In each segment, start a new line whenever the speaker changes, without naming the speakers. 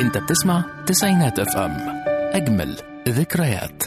انت بتسمع تسعينات اف ام اجمل ذكريات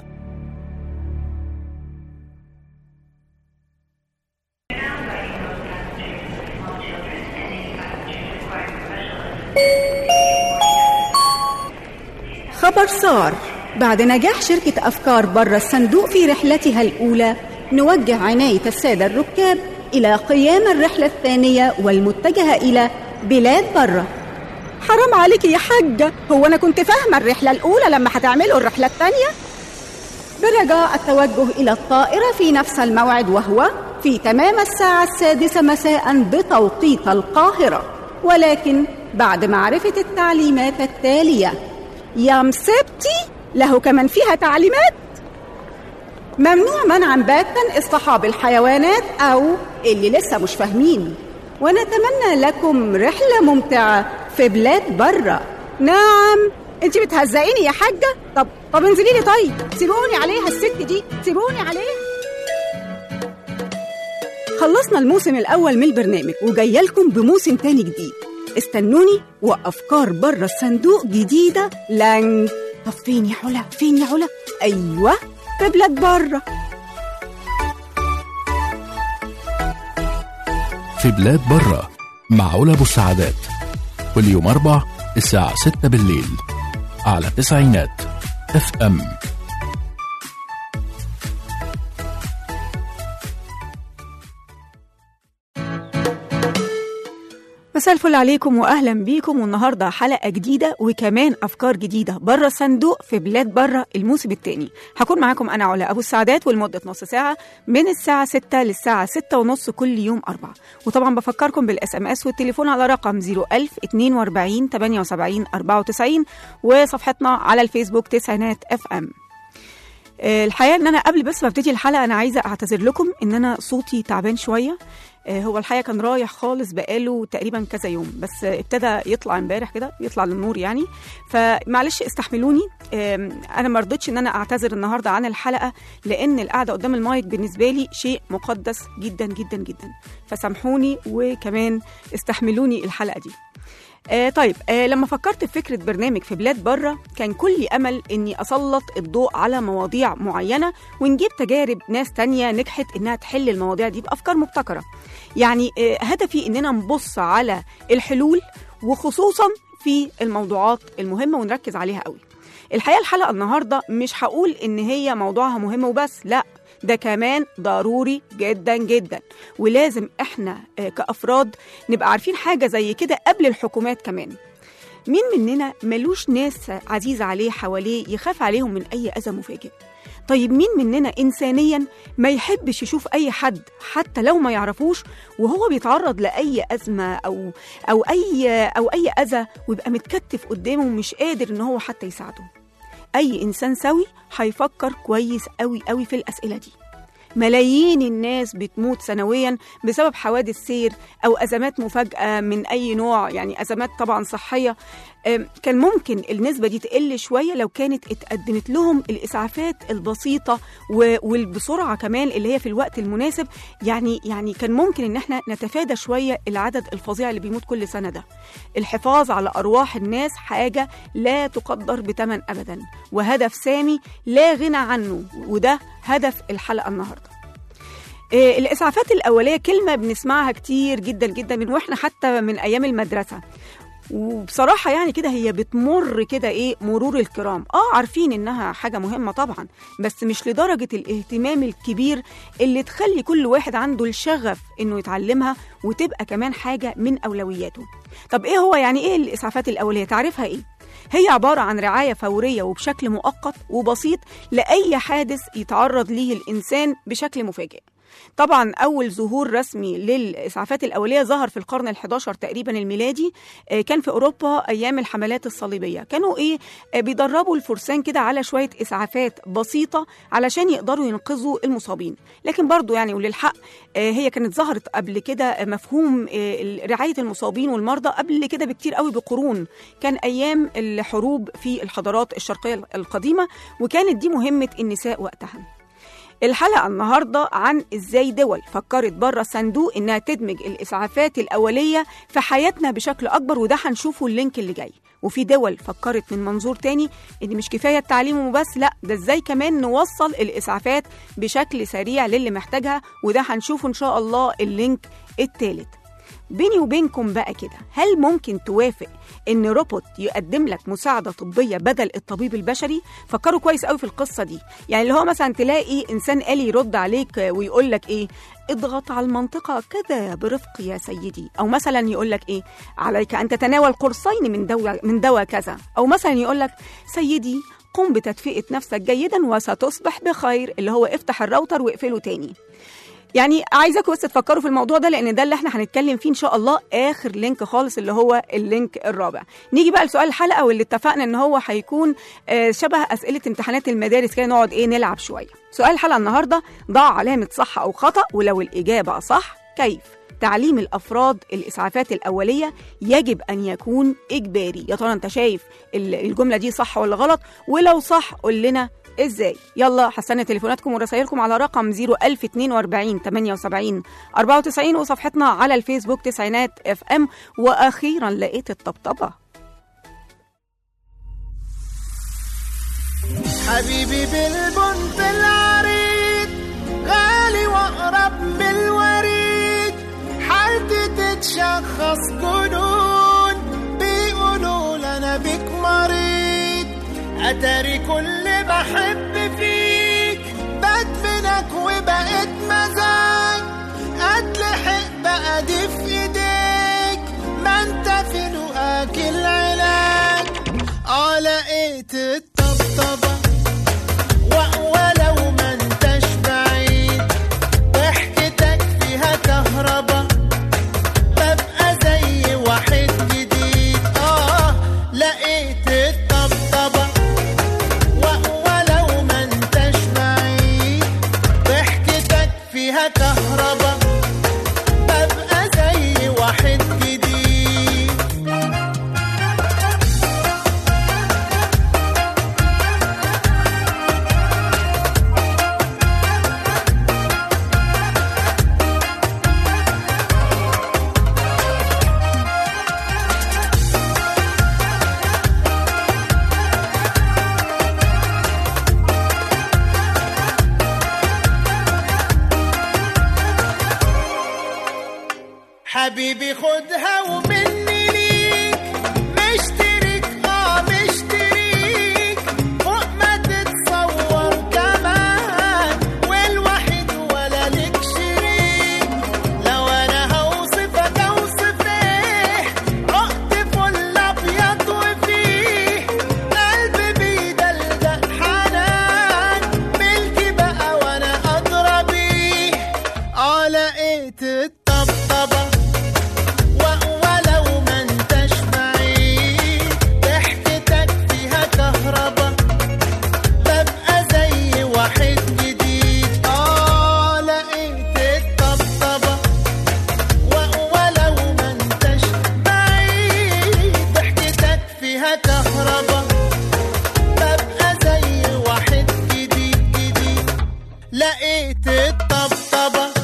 خبر صار بعد نجاح شركة أفكار بره الصندوق في رحلتها الأولى نوجه عناية السادة الركاب إلى قيام الرحلة الثانية والمتجهة إلى بلاد بره
حرام عليكي يا حاجة هو أنا كنت فاهمة الرحلة الأولى لما هتعملوا الرحلة التانية
برجاء التوجه إلى الطائرة في نفس الموعد وهو في تمام الساعة السادسة مساء بتوقيت القاهرة ولكن بعد معرفة التعليمات التالية
يا مسبتي له كمان فيها تعليمات
ممنوع منعا باتا اصطحاب الحيوانات أو اللي لسه مش فاهمين ونتمنى لكم رحلة ممتعة في بلاد بره
نعم انت بتهزقيني يا حاجة طب طب انزلي لي طيب سيبوني عليها الست دي سيبوني عليها خلصنا الموسم الأول من البرنامج وجاية لكم بموسم تاني جديد استنوني وأفكار بره الصندوق جديدة لن طب فين يا علا فين يا علا أيوة في بلاد بره
في بلاد برة مع علا ابو السعادات كل يوم اربع الساعة 6 بالليل على تسعينات اف ام
مساء الفل عليكم واهلا بيكم والنهارده حلقه جديده وكمان افكار جديده بره الصندوق في بلاد بره الموسم الثاني هكون معاكم انا علا ابو السعادات ولمده نص ساعه من الساعه 6 للساعه 6 ونص كل يوم اربع وطبعا بفكركم بالاس ام اس والتليفون على رقم 01000 42 78 94 وصفحتنا على الفيسبوك تسعينات اف ام الحقيقه ان انا قبل بس ما ابتدي الحلقه انا عايزه اعتذر لكم ان انا صوتي تعبان شويه هو الحقيقه كان رايح خالص بقاله تقريبا كذا يوم بس ابتدى يطلع امبارح كده يطلع للنور يعني فمعلش استحملوني انا ما رضيتش ان انا اعتذر النهارده عن الحلقه لان القعده قدام المايك بالنسبه لي شيء مقدس جدا جدا جدا فسامحوني وكمان استحملوني الحلقه دي آه طيب آه لما فكرت في فكرة برنامج في بلاد بره كان كل أمل إني أسلط الضوء على مواضيع معينة ونجيب تجارب ناس تانية نجحت إنها تحل المواضيع دي بأفكار مبتكرة يعني آه هدفي إننا نبص على الحلول وخصوصا في الموضوعات المهمة ونركز عليها قوي الحقيقة الحلقة النهاردة مش هقول إن هي موضوعها مهم وبس لأ ده كمان ضروري جدا جدا ولازم احنا كافراد نبقى عارفين حاجه زي كده قبل الحكومات كمان مين مننا ملوش ناس عزيزه عليه حواليه يخاف عليهم من اي اذى مفاجئ طيب مين مننا انسانيا ما يحبش يشوف اي حد حتى لو ما يعرفوش وهو بيتعرض لاي ازمه او او اي او اي اذى ويبقى متكتف قدامه ومش قادر ان هو حتى يساعده اي انسان سوي هيفكر كويس قوي قوي في الاسئله دي ملايين الناس بتموت سنويا بسبب حوادث سير او ازمات مفاجاه من اي نوع يعني ازمات طبعا صحيه كان ممكن النسبه دي تقل شويه لو كانت اتقدمت لهم الاسعافات البسيطه وبسرعه كمان اللي هي في الوقت المناسب يعني يعني كان ممكن ان احنا نتفادى شويه العدد الفظيع اللي بيموت كل سنه ده الحفاظ على ارواح الناس حاجه لا تقدر بثمن ابدا وهدف سامي لا غنى عنه وده هدف الحلقه النهارده الاسعافات الاوليه كلمه بنسمعها كتير جدا جدا من واحنا حتى من ايام المدرسه وبصراحة يعني كده هي بتمر كده ايه مرور الكرام اه عارفين انها حاجة مهمة طبعا بس مش لدرجة الاهتمام الكبير اللي تخلي كل واحد عنده الشغف انه يتعلمها وتبقى كمان حاجة من اولوياته طب ايه هو يعني ايه الاسعافات الاولية تعرفها ايه هي عبارة عن رعاية فورية وبشكل مؤقت وبسيط لأي حادث يتعرض ليه الإنسان بشكل مفاجئ طبعا اول ظهور رسمي للاسعافات الاوليه ظهر في القرن ال11 تقريبا الميلادي كان في اوروبا ايام الحملات الصليبيه كانوا ايه بيدربوا الفرسان كده على شويه اسعافات بسيطه علشان يقدروا ينقذوا المصابين لكن برضو يعني وللحق هي كانت ظهرت قبل كده مفهوم رعايه المصابين والمرضى قبل كده بكتير قوي بقرون كان ايام الحروب في الحضارات الشرقيه القديمه وكانت دي مهمه النساء وقتها الحلقة النهاردة عن ازاي دول فكرت بره الصندوق انها تدمج الاسعافات الاولية في حياتنا بشكل اكبر وده هنشوفه اللينك اللي جاي وفي دول فكرت من منظور تاني ان مش كفايه التعليم وبس لا ده ازاي كمان نوصل الاسعافات بشكل سريع للي محتاجها وده هنشوفه ان شاء الله اللينك التالت بيني وبينكم بقى كده هل ممكن توافق ان روبوت يقدم لك مساعده طبيه بدل الطبيب البشري فكروا كويس قوي في القصه دي يعني اللي هو مثلا تلاقي انسان آلي يرد عليك ويقول لك ايه اضغط على المنطقة كذا برفق يا سيدي أو مثلا يقول لك إيه عليك أن تتناول قرصين من دواء من دواء كذا أو مثلا يقول لك سيدي قم بتدفئة نفسك جيدا وستصبح بخير اللي هو افتح الراوتر واقفله تاني يعني عايزاكم بس تفكروا في الموضوع ده لان ده اللي احنا هنتكلم فيه ان شاء الله اخر لينك خالص اللي هو اللينك الرابع نيجي بقى لسؤال الحلقه واللي اتفقنا ان هو هيكون آه، شبه اسئله امتحانات المدارس كده نقعد ايه نلعب شويه سؤال الحلقه النهارده ضع علامه صح او خطا ولو الاجابه صح كيف تعليم الافراد الاسعافات الاوليه يجب ان يكون اجباري يا ترى انت شايف ال- الجمله دي صح ولا غلط ولو صح قول لنا ازاي يلا هستنى تليفوناتكم ورسائلكم على رقم 01042 78 94 وصفحتنا على الفيسبوك تسعينات اف ام واخيرا لقيت الطبطبه
حبيبي بالبنت العريض غالي واقرب من الوريد حالتي تتشخص جنون بيقولوا لنا بيك مريض اتاري كل بحب فيك بدفنك وبقيت مزاج اتلحق بقى دي في ايديك ما انت في لقاك العلاج اه لقيت الطبطبة و- ولو ما انتش بعيد ضحكتك فيها كهربا ببقى زي واحد جديد اه لقيت الطبطبة و- ولو ما انتش بعيد ضحكتك فيها كهربا ببقى زي واحد جديد حبيبي خدها ومني ليك مشترك اه مشتريك فوق ما تتصور كمان والوحيد ولا لك شريك لو انا هوصفك اوصف ايه عقد فل ابيض وفيه قلبي بيدلدق حنان ملكي بقى وانا ادرى بيه اه لقيت الطبطبه و- ولو ما انتش بعيد ضحكتك فيها كهربا ببقى زي واحد جديد اه لقيت الطبطبة و- ولو ما انتش بعيد ضحكتك فيها كهربا ببقى زي واحد جديد جديد لقيت الطبطبة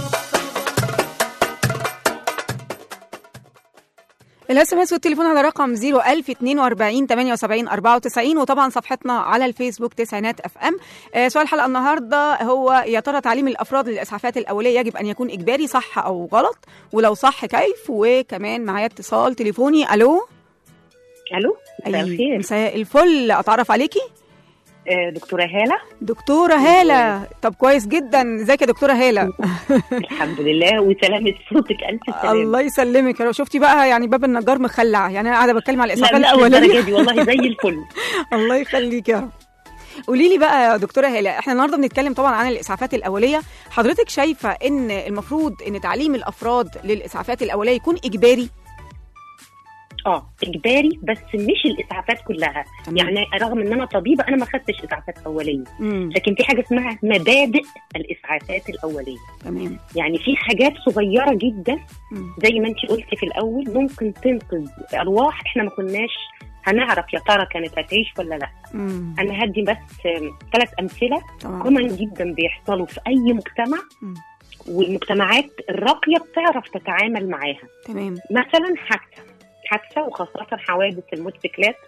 الاس ام اس والتليفون على رقم 01042 78 94 وطبعا صفحتنا على الفيسبوك تسعينات اف ام آه سؤال الحلقه النهارده هو يا ترى تعليم الافراد للاسعافات الاوليه يجب ان يكون اجباري صح او غلط ولو صح كيف وكمان معايا اتصال تليفوني الو
الو مساء
أي-
الخير
مساء الفل اتعرف عليكي
آه، دكتوره هاله
دكتوره هاله طب كويس جدا ازيك يا دكتوره هاله
الحمد لله وسلامه صوتك الف سلامه
الله يسلمك يا رب. شفتي بقى يعني باب النجار مخلع يعني انا قاعده بتكلم على
لا
الاسعافات
مش
الاوليه
للدرجه دي والله زي الفل
الله يخليك يا رب قولي لي بقى يا دكتوره هاله احنا النهارده بنتكلم طبعا عن الاسعافات الاوليه حضرتك شايفه ان المفروض ان تعليم الافراد للاسعافات الاوليه يكون اجباري
اه اجباري بس مش الاسعافات كلها
تمام.
يعني رغم ان انا طبيبه انا ما خدتش اسعافات اوليه
امم
لكن في حاجه اسمها مبادئ الاسعافات الاوليه
تمام
يعني في حاجات صغيره جدا
مم.
زي ما انت قلتي في الاول ممكن تنقذ ارواح احنا ما كناش هنعرف يا ترى كانت هتعيش ولا لا
امم
انا هدي بس ثلاث امثله
طبعا
كومن جدا بيحصلوا في اي مجتمع
مم.
والمجتمعات الراقيه بتعرف تتعامل معاها
تمام
مثلا حادثه حادثه وخاصه حوادث الموتوسيكلات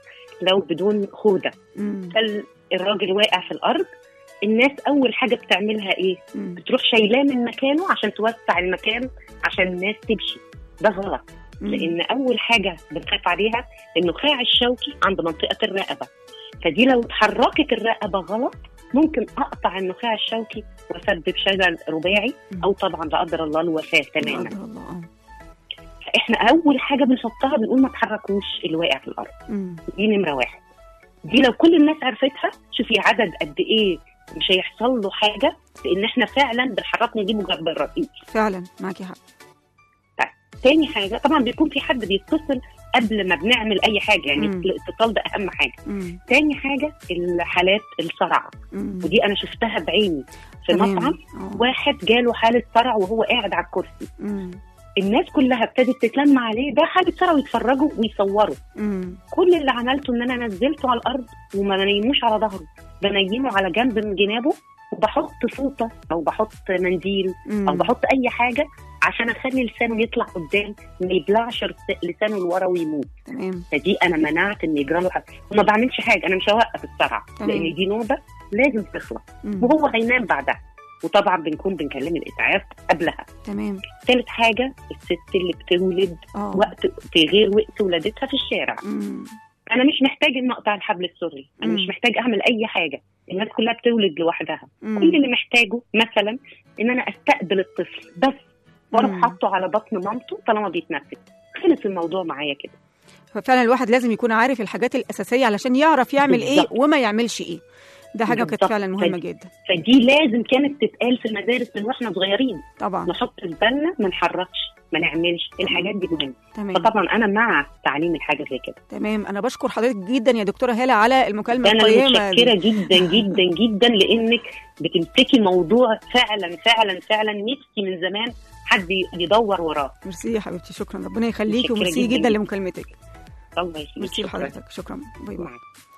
لو بدون خوذه
مم.
فالراجل واقع في الارض الناس اول حاجه بتعملها ايه
مم.
بتروح شايلاه من مكانه عشان توسع المكان عشان الناس تمشي ده غلط
مم.
لان اول حاجه بنخاف عليها النخاع الشوكي عند منطقه الرقبه فدي لو اتحركت الرقبه غلط ممكن اقطع النخاع الشوكي واسبب شلل رباعي او طبعا لا قدر الله الوفاه تماما
قدر الله آه.
فاحنا اول حاجه بنحطها بنقول ما تحركوش اللي واقع في الارض
مم.
دي نمره واحد دي لو كل الناس عرفتها شوفي عدد قد ايه مش هيحصل له حاجه لان احنا فعلا بنحرك نجيبه جنب الرصيف
فعلا معاكي حق
تاني حاجه طبعا بيكون في حد بيتصل قبل ما بنعمل اي حاجه يعني
مم.
الاتصال ده اهم حاجه
مم.
تاني حاجه الحالات الصرع
مم.
ودي انا شفتها بعيني في
تمام.
مطعم
آه.
واحد جاله حاله صرع وهو قاعد على الكرسي
مم.
الناس كلها ابتدت تتلم عليه ده حاله صرع ويتفرجوا ويصوروا
مم.
كل اللي عملته ان انا نزلته على الارض وما بنيموش على ظهره بنيمه على جنب من جنابه وبحط فوطه او بحط منديل
مم.
او بحط اي حاجه عشان اخلي لسانه يطلع قدام ما يبلعش رس- لسانه لورا ويموت
تمام
فدي انا منعت ان يجرى له حاجه وما بعملش حاجه انا مش هوقف الصرع
تمام.
لان دي نوبه لازم تخلص
مم.
وهو هينام بعدها وطبعا بنكون بنكلم الاسعاف قبلها
تمام
ثالث حاجه الست اللي بتولد
اه
وقت في غير وقت ولادتها في الشارع
مم.
انا مش محتاج ان اقطع الحبل السري انا
مم.
مش محتاج اعمل اي حاجه الناس كلها بتولد لوحدها
مم.
كل اللي محتاجه مثلا ان انا استقبل الطفل بس واروح
مم.
حاطه على بطن مامته طالما بيتنفس خلص الموضوع معايا كده
ففعلا الواحد لازم يكون عارف الحاجات الاساسيه علشان يعرف يعمل ايه
بالظبط.
وما يعملش ايه ده حاجه كانت
بالظبط.
فعلا مهمه
فدي-
جدا
فدي لازم كانت تتقال في المدارس من واحنا صغيرين
طبعا
نحط في بالنا ما نحركش ما نعملش الحاجات دي مهمه
تمام
فطبعا انا مع تعليم الحاجه زي كده
تمام انا بشكر حضرتك جدا يا دكتوره هاله على المكالمه
انا
القيمه
متشكره
دي.
جدا جدا جدا لانك بتمسكي موضوع فعلا فعلا فعلا نفسي من زمان حد يدور وراه
ميرسي يا حبيبتي شكرا ربنا يخليكي
متشكرة
وميرسي
جدا
جدا
جدا.
لمكالمتك
الله يخليك
ميرسي
شكراً.
لحضرتك شكرا باي باي
معك.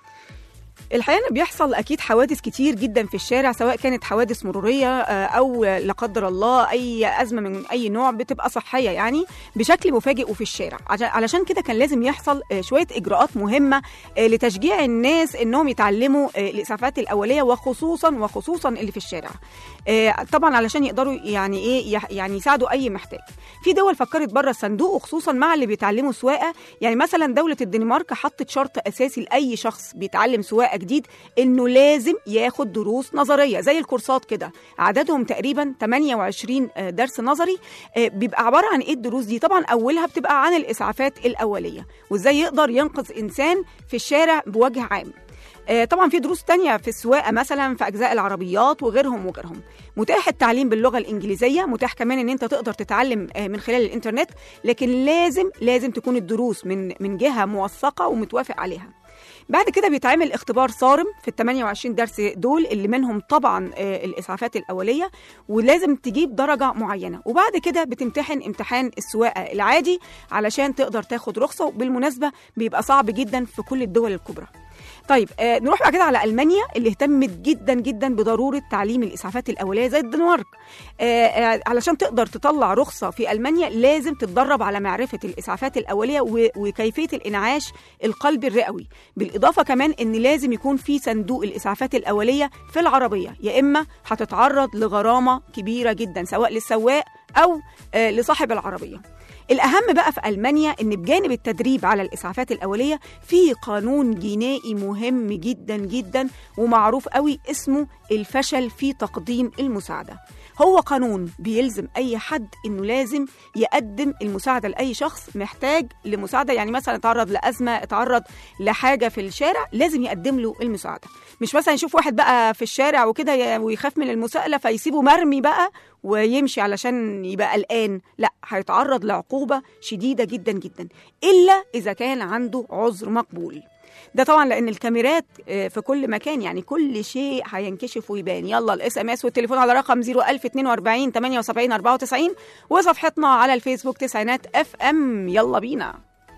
الحقيقه إن بيحصل اكيد حوادث كتير جدا في الشارع سواء كانت حوادث مروريه آه، او لا قدر الله اي ازمه من اي نوع بتبقى صحيه يعني بشكل مفاجئ وفي الشارع عشان- علشان كده كان لازم يحصل آه، شويه اجراءات مهمه آه، لتشجيع الناس انهم يتعلموا آه، الاسعافات الاوليه وخصوصا وخصوصا اللي في الشارع آه، طبعا علشان يقدروا يعني ايه يح- يعني يساعدوا اي محتاج في دول فكرت بره الصندوق وخصوصا مع اللي بيتعلموا سواقه يعني مثلا دوله الدنمارك حطت شرط اساسي لاي شخص بيتعلم سواقه جديد انه لازم ياخد دروس نظريه زي الكورسات كده عددهم تقريبا 28 آه، درس نظري آه، بيبقى عباره عن ايه الدروس دي طبعا اولها بتبقى عن الاسعافات الاوليه وازاي يقدر ينقذ انسان في الشارع بوجه عام آه، طبعا في دروس تانية في السواقة مثلا في أجزاء العربيات وغيرهم وغيرهم متاح التعليم باللغة الإنجليزية متاح كمان إن أنت تقدر تتعلم آه، من خلال الإنترنت لكن لازم لازم تكون الدروس من من جهة موثقة ومتوافق عليها بعد كده بيتعمل اختبار صارم في ال 28 درس دول اللي منهم طبعا آه، الاسعافات الاوليه ولازم تجيب درجه معينه وبعد كده بتمتحن امتحان السواقه العادي علشان تقدر تاخد رخصه وبالمناسبه بيبقى صعب جدا في كل الدول الكبرى طيب آه نروح بعد كده على المانيا اللي اهتمت جدا جدا بضروره تعليم الاسعافات الاوليه زي الدنمارك آه آه علشان تقدر تطلع رخصه في المانيا لازم تتدرب على معرفه الاسعافات الاوليه و- وكيفيه الانعاش القلبي الرئوي بالاضافه كمان ان لازم يكون في صندوق الاسعافات الاوليه في العربيه يا اما هتتعرض لغرامه كبيره جدا سواء للسواق او آه لصاحب العربيه الأهم بقى في ألمانيا إن بجانب التدريب على الإسعافات الأولية في قانون جنائي مهم جدا جدا ومعروف قوي اسمه الفشل في تقديم المساعدة هو قانون بيلزم أي حد إنه لازم يقدم المساعدة لأي شخص محتاج لمساعدة يعني مثلا اتعرض لأزمة اتعرض لحاجة في الشارع لازم يقدم له المساعدة مش مثلا يشوف واحد بقى في الشارع وكده ي- ويخاف من المساءلة فيسيبه مرمي بقى ويمشي علشان يبقى قلقان لا هيتعرض لعقوبة شديدة جدا جدا إلا إذا كان عنده عذر مقبول ده طبعا لان الكاميرات آه، في كل مكان يعني كل شيء هينكشف ويبان يلا الاس ام اس والتليفون على رقم 01042 78 94 وصفحتنا على الفيسبوك تسعينات اف ام يلا بينا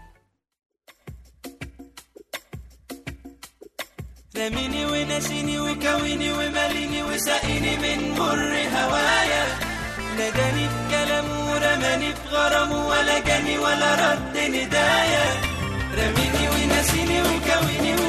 رميني ونسيني وكويني وماليني وسقيني من مر هوايا ناداني بكلامه ورماني بغرامه ولا جاني ولا رد ندايا رميني ونسيني وكويني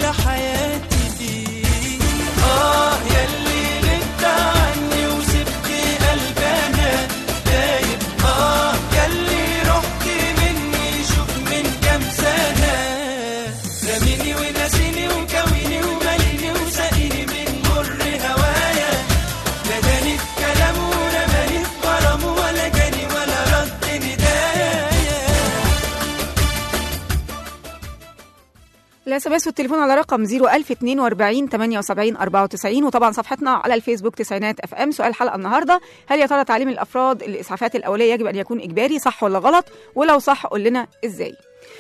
ولا حياتي فيه اه ياللي غبت عني وسبت قلبنا دايب اه ياللي رحت مني شوف من كام سنة رميني ونسيني وكويني وماليني وسقيني من مر هوايا لا جاني في كلامه ورماني في غرامه ولا جاني ولا رد ندايا
الاس ام اس والتليفون على رقم 01042 78 94 وطبعا صفحتنا على الفيسبوك تسعينات اف ام سؤال الحلقه النهارده هل يا ترى تعليم الافراد الاسعافات الاوليه يجب ان يكون اجباري صح ولا غلط ولو صح قول لنا ازاي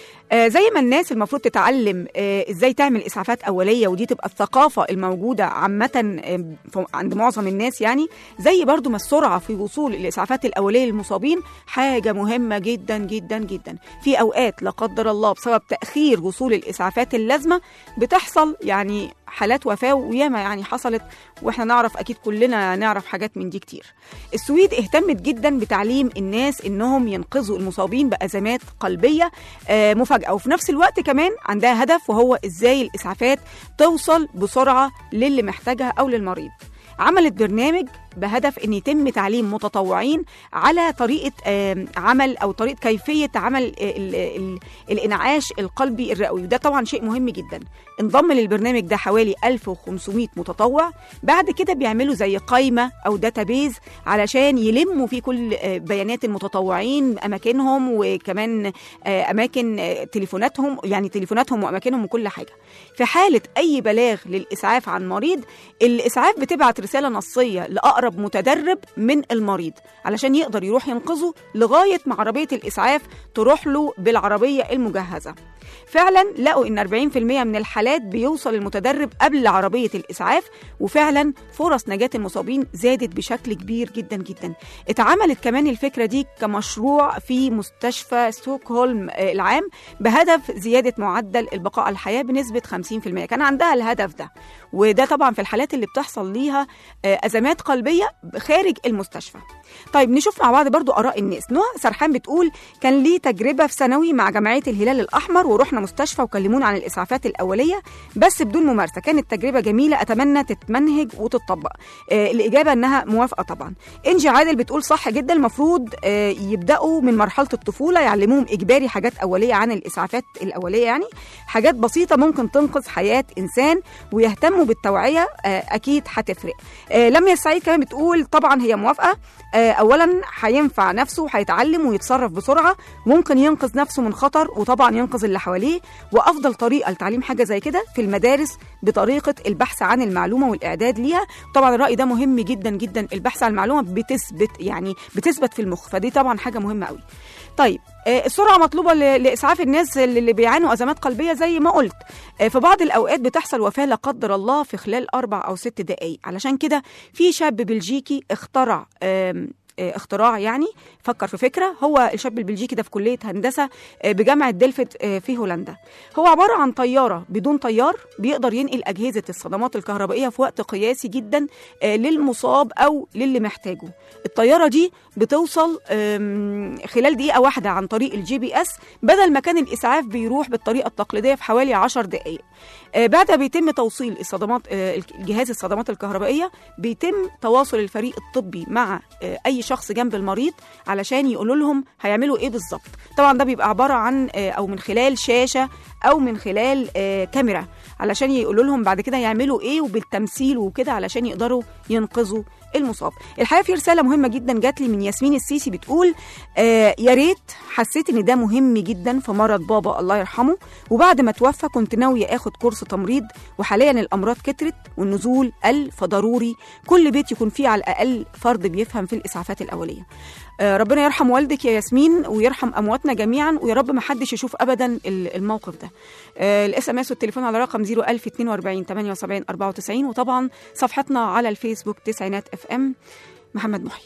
آه زي ما الناس المفروض تتعلم آه ازاي تعمل اسعافات اوليه ودي تبقى الثقافه الموجوده عامه آه ف- عند معظم الناس يعني زي برضو ما السرعه في وصول الاسعافات الاوليه للمصابين حاجه مهمه جدا جدا جدا في اوقات لا قدر الله بسبب تاخير وصول الاسعافات اللازمه بتحصل يعني حالات وفاه وياما يعني حصلت واحنا نعرف اكيد كلنا نعرف حاجات من دي كتير السويد اهتمت جدا بتعليم الناس انهم ينقذوا المصابين بازمات قلبيه آه، مفاجاه وفي نفس الوقت كمان عندها هدف وهو ازاي الاسعافات توصل بسرعه للي محتاجها او للمريض عملت برنامج بهدف ان يتم تعليم متطوعين على طريقه آم، عمل او طريقه كيفيه عمل ال- ال- الانعاش القلبي الرئوي وده طبعا شيء مهم جدا انضم للبرنامج ده حوالي 1500 متطوع بعد كده بيعملوا زي قائمه او داتابيز علشان يلموا فيه كل آه، بيانات المتطوعين اماكنهم وكمان آه، اماكن آه، تليفوناتهم يعني تليفوناتهم واماكنهم وكل حاجه في حاله اي بلاغ للاسعاف عن مريض الاسعاف بتبعت رساله نصيه لاقرب متدرب من المريض علشان يقدر يروح ينقذه لغايه ما عربيه الاسعاف تروح له بالعربيه المجهزه فعلا لقوا ان 40% من الحالات بيوصل المتدرب قبل عربيه الاسعاف وفعلا فرص نجاه المصابين زادت بشكل كبير جدا جدا اتعملت كمان الفكره دي كمشروع في مستشفى ستوكهولم آه، العام بهدف زياده معدل البقاء على الحياه بنسبه 50% كان عندها الهدف ده وده طبعا في الحالات اللي بتحصل ليها آه، ازمات قلبيه خارج المستشفى طيب نشوف مع بعض برضو اراء الناس نوع سرحان بتقول كان لي تجربه في ثانوي مع جمعيه الهلال الاحمر ورحنا مستشفى وكلمونا عن الاسعافات الاوليه بس بدون ممارسه كانت تجربه جميله اتمنى تتمنهج وتطبق آه الاجابه انها موافقه طبعا انجي عادل بتقول صح جدا المفروض آه يبداوا من مرحله الطفوله يعلموهم اجباري حاجات اوليه عن الاسعافات الاوليه يعني حاجات بسيطه ممكن تنقذ حياه انسان ويهتموا بالتوعيه آه اكيد هتفرق آه لميا السعيد كمان بتقول طبعا هي موافقه آه اولا هينفع نفسه وهيتعلم ويتصرف بسرعه ممكن ينقذ نفسه من خطر وطبعا ينقذ اللي حواليه وافضل طريقه لتعليم حاجه زي كده في المدارس بطريقه البحث عن المعلومه والاعداد ليها طبعا الراي ده مهم جدا جدا البحث عن المعلومه بتثبت يعني بتثبت في المخ فدي طبعا حاجه مهمه قوي طيب آه، السرعه مطلوبه ل- لاسعاف الناس اللي اللي بيعانوا ازمات قلبيه زي ما قلت آه، في بعض الاوقات بتحصل وفاه لا قدر الله في خلال اربع او ست دقائق علشان كده في شاب بلجيكي اخترع آم، آه، اختراع يعني فكر في فكره هو الشاب البلجيكي ده في كليه هندسه آه، بجامعه دلفت آه، في هولندا هو عباره عن طياره بدون طيار بيقدر ينقل اجهزه الصدمات الكهربائيه في وقت قياسي جدا آه، للمصاب او للي محتاجه الطياره دي بتوصل آم، خلال دقيقه واحده عن طريق الجي بي اس بدل ما كان الاسعاف بيروح بالطريقه التقليديه في حوالي 10 دقائق آه، بعدها بيتم توصيل الصدمات آه، الجهاز الصدمات الكهربائيه بيتم تواصل الفريق الطبي مع آه، اي شخص جنب المريض علشان يقولوا لهم هيعملوا ايه بالظبط طبعا ده بيبقى عباره عن آه، او من خلال شاشه او من خلال آه، كاميرا علشان يقولوا لهم بعد كده يعملوا ايه وبالتمثيل وكده علشان يقدروا ينقذوا المصاب الحقيقه في رساله مهمه جدا جات لي من ياسمين السيسي بتقول آه يا ريت حسيت ان ده مهم جدا في مرض بابا الله يرحمه وبعد ما توفى كنت ناويه اخد كورس تمريض وحاليا الامراض كترت والنزول قل فضروري كل بيت يكون فيه على الاقل فرد بيفهم في الاسعافات الاوليه آه، ربنا يرحم والدك يا ياسمين ويرحم امواتنا جميعا ويا رب ما حدش يشوف ابدا ال- الموقف ده الاس ام اس والتليفون على رقم 01042 78 94 وطبعا صفحتنا على الفيسبوك تسعينات اف ام محمد محي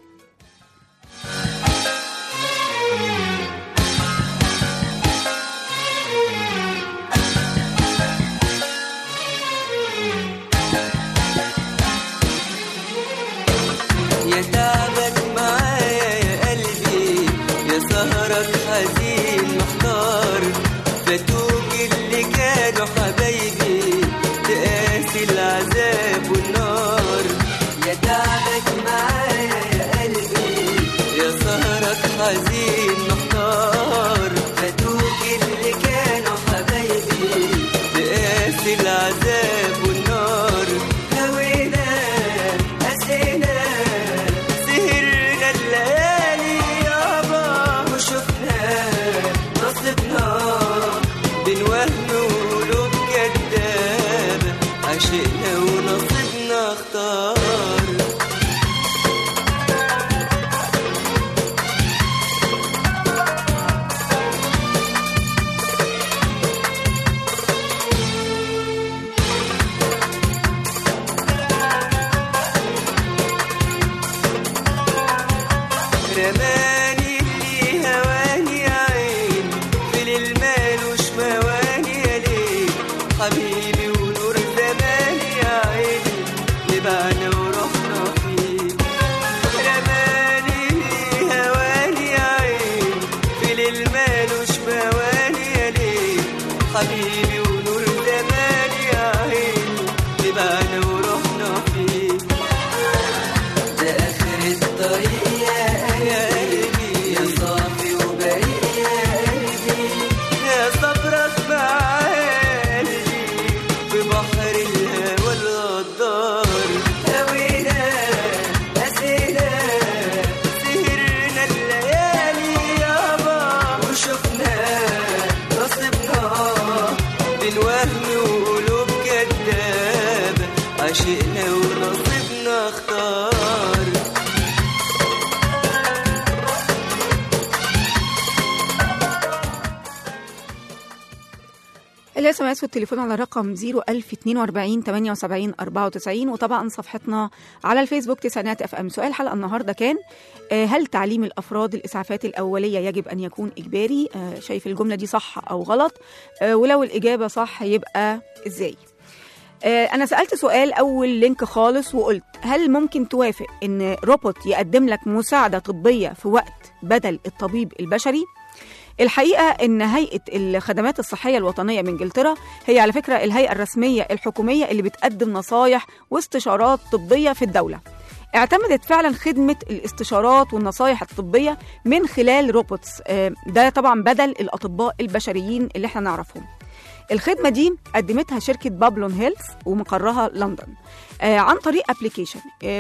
يا تعبك معايا يا قلبي يا سهرك حزين محتار فاتوك اللي كانوا حبايبي العذاب والنار هوينا قسينا سهرنا الليالي يابا وشفنا نصيبنا بين وهم وقلوب كدابة عشقنا ونصيبنا اختار رماني اللي هواني يا عين في المال وش مواني يا ليل حبيبي ونور زماني يا عيني لبعنا ورحنا فيه رماني اللي هواني يا عين في المال وش مواني يا ليل حبيبي ونور زماني يا عيني لبعنا ورحنا فيه ده آخر الطريق يا قلبي يا صافي وبريء يا قلبي يا صبرك مع قلبي في بحر الهوى الغدار هوينا قسينا سهرنا الليالي يابا وشفنا نصيبنا بين وهم وقلوب كدابة عشقنا ونصيبنا اختار
الاس ام اس والتليفون على رقم 01042 78 94 وطبعا صفحتنا على الفيسبوك تسعينات اف ام سؤال الحلقه النهارده كان آه، هل تعليم الافراد الاسعافات الاوليه يجب ان يكون اجباري آه، شايف الجمله دي صح او غلط آه، ولو الاجابه صح يبقى ازاي آه، انا سالت سؤال اول لينك خالص وقلت هل ممكن توافق ان روبوت يقدم لك مساعده طبيه في وقت بدل الطبيب البشري الحقيقه ان هيئه الخدمات الصحيه الوطنيه من انجلترا هي على فكره الهيئه الرسميه الحكوميه اللي بتقدم نصايح واستشارات طبيه في الدوله اعتمدت فعلا خدمة الاستشارات والنصايح الطبية من خلال روبوتس آه، ده طبعا بدل الأطباء البشريين اللي احنا نعرفهم الخدمة دي قدمتها شركة بابلون هيلث ومقرها لندن آه، عن طريق ابلكيشن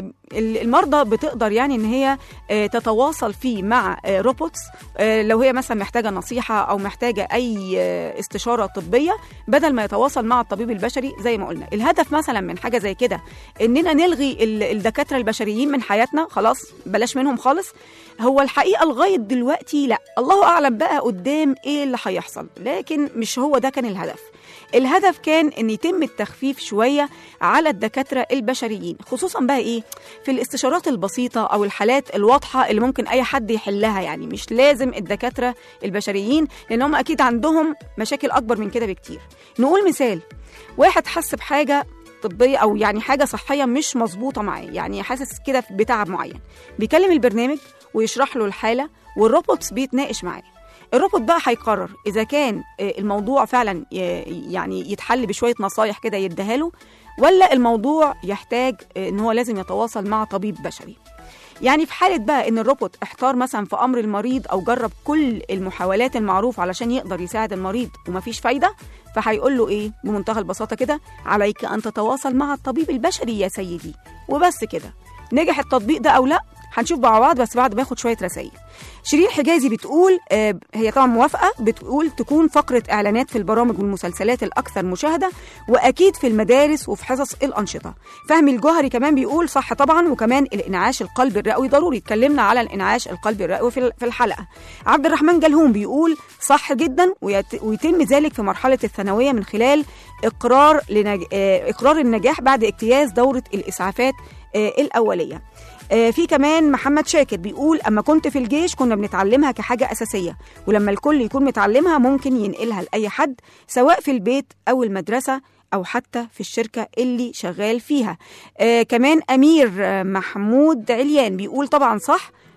المرضى بتقدر يعني ان هي آه، تتواصل فيه مع آه، روبوتس آه، لو هي مثلا محتاجه نصيحه او محتاجه اي آه، استشاره طبيه بدل ما يتواصل مع الطبيب البشري زي ما قلنا الهدف مثلا من حاجه زي كده اننا نلغي ال- الدكاتره البشريين من حياتنا خلاص بلاش منهم خالص هو الحقيقه لغايه دلوقتي لا الله اعلم بقى قدام ايه اللي هيحصل لكن مش هو ده كان الهدف الهدف كان ان يتم التخفيف شويه على الدكاتره البشريين خصوصا بقى ايه في الاستشارات البسيطه او الحالات الواضحه اللي ممكن اي حد يحلها يعني مش لازم الدكاتره البشريين لان هم اكيد عندهم مشاكل اكبر من كده بكتير نقول مثال واحد حس بحاجه طبيه او يعني حاجه صحيه مش مظبوطه معاه يعني حاسس كده بتعب معين بيكلم البرنامج ويشرح له الحاله والروبوت بيتناقش معاه الروبوت بقى هيقرر اذا كان آه، الموضوع فعلا ي- يعني يتحل بشويه نصايح كده يديها له ولا الموضوع يحتاج آه، ان هو لازم يتواصل مع طبيب بشري يعني في حالة بقى إن الروبوت احتار مثلا في أمر المريض أو جرب كل المحاولات المعروفة علشان يقدر يساعد المريض ومفيش فايدة فهيقول له إيه بمنتهى البساطة كده عليك أن تتواصل مع الطبيب البشري يا سيدي وبس كده نجح التطبيق ده أو لأ هنشوف مع بعض بس بعد ما اخد شويه رسائل شيرين حجازي بتقول آه، هي طبعا موافقه بتقول تكون فقره اعلانات في البرامج والمسلسلات الاكثر مشاهده واكيد في المدارس وفي حصص الانشطه فهمي الجوهري كمان بيقول صح طبعا وكمان الانعاش القلبي الرئوي ضروري اتكلمنا على الانعاش القلبي الرئوي في في الحلقه عبد الرحمن جلهوم بيقول صح جدا ويت- ويتم ذلك في مرحله الثانويه من خلال اقرار لنج... آه، اقرار النجاح بعد اجتياز دوره الاسعافات آه، الاوليه آه، في كمان محمد شاكر بيقول اما كنت في الجيش كنا بنتعلمها كحاجه اساسيه ولما الكل يكون متعلمها ممكن ينقلها لاي حد سواء في البيت او المدرسه او حتى في الشركه اللي شغال فيها آه كمان امير آه، محمود عليان بيقول طبعا صح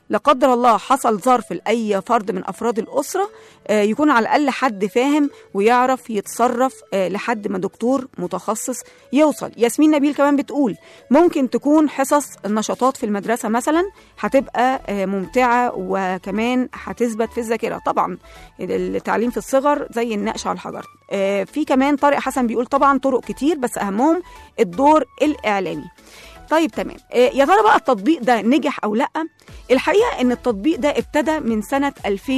لا قدر الله حصل ظرف لاي فرد من افراد الاسره آه، يكون على الاقل حد فاهم ويعرف يتصرف آه، لحد ما دكتور متخصص يوصل ياسمين نبيل كمان بتقول ممكن تكون حصص النشاطات في المدرسه مثلا هتبقى آه، ممتعه وكمان هتثبت في الذاكره طبعا التعليم في الصغر زي النقش على الحجر آه، في كمان طارق حسن بيقول طبعا طرق كتير بس اهمهم الدور الاعلامي طيب تمام آه، يا ترى بقى التطبيق ده نجح او لا الحقيقه ان التطبيق ده ابتدى من سنه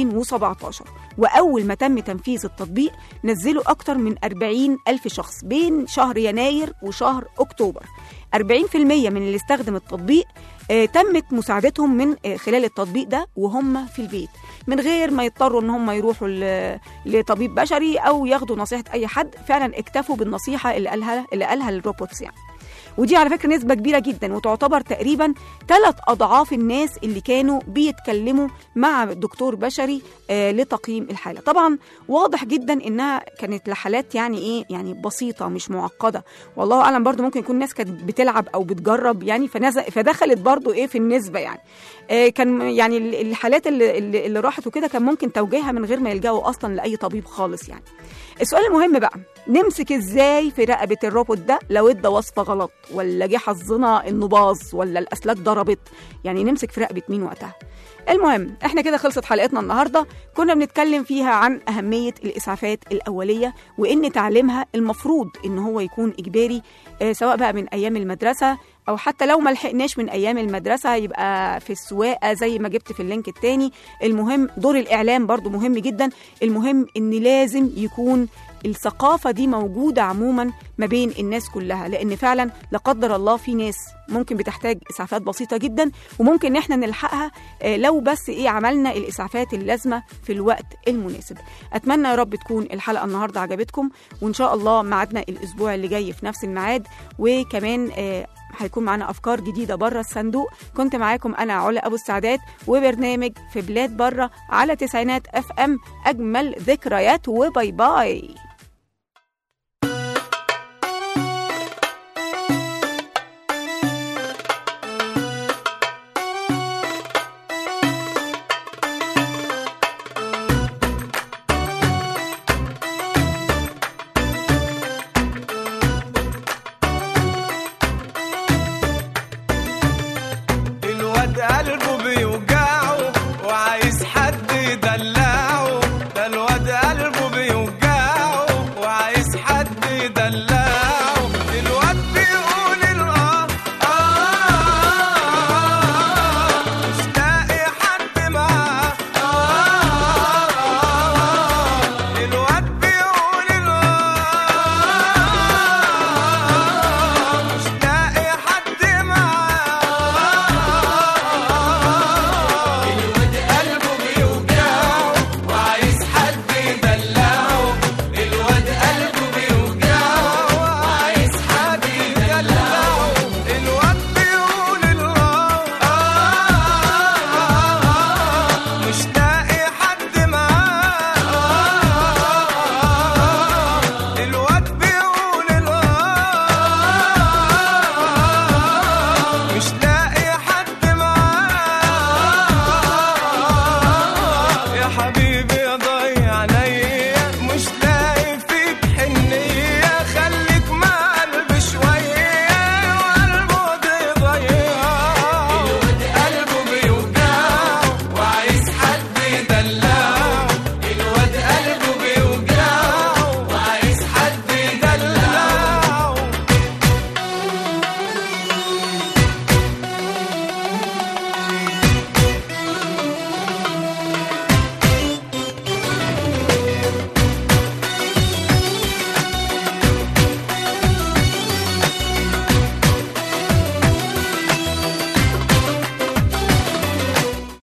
2017 واول ما تم تنفيذ التطبيق نزلوا اكتر من 40 الف شخص بين شهر يناير وشهر اكتوبر 40% من اللي استخدم التطبيق آه، تمت مساعدتهم من آه، خلال التطبيق ده وهم في البيت من غير ما يضطروا ان هم يروحوا ل- لطبيب بشري او ياخدوا نصيحه اي حد فعلا اكتفوا بالنصيحه اللي قالها اللي قالها الروبوتس يعني ودي على فكره نسبه كبيره جدا وتعتبر تقريبا ثلاث اضعاف الناس اللي كانوا بيتكلموا مع دكتور بشري آه لتقييم الحاله طبعا واضح جدا انها كانت لحالات يعني ايه يعني بسيطه مش معقده والله اعلم برضو ممكن يكون ناس كانت بتلعب او بتجرب يعني فنزل فدخلت برضو ايه في النسبه يعني آه كان يعني ال- الحالات اللي, اللي اللي راحت وكده كان ممكن توجيهها من غير ما يلجأوا اصلا لاي طبيب خالص يعني السؤال المهم بقى نمسك ازاي في رقبه الروبوت ده لو ادى وصفه غلط ولا جه حظنا انه باظ ولا الاسلاك ضربت يعني نمسك في رقبه مين وقتها المهم احنا كده خلصت حلقتنا النهارده كنا بنتكلم فيها عن اهميه الاسعافات الاوليه وان تعليمها المفروض ان هو يكون اجباري آه، سواء بقى من ايام المدرسه او حتى لو ما لحقناش من ايام المدرسه يبقى في السواقه زي ما جبت في اللينك التاني المهم دور الاعلام برضو مهم جدا المهم ان لازم يكون الثقافه دي موجوده عموما ما بين الناس كلها لان فعلا لا قدر الله في ناس ممكن بتحتاج اسعافات بسيطه جدا وممكن ان احنا نلحقها آه، لو بس ايه عملنا الاسعافات اللازمه في الوقت المناسب اتمنى يا رب تكون الحلقه النهارده عجبتكم وان شاء الله ميعادنا الاسبوع اللي جاي في نفس الميعاد وكمان آه، هيكون معانا افكار جديده بره الصندوق كنت معاكم انا علا ابو السعدات وبرنامج في بلاد بره على تسعينات اف ام اجمل ذكريات وباي باي
الواد قلبه بيوجعه وعايز حد يدلعه ده الواد قلبه بيوجعه وعايز حد يدلعه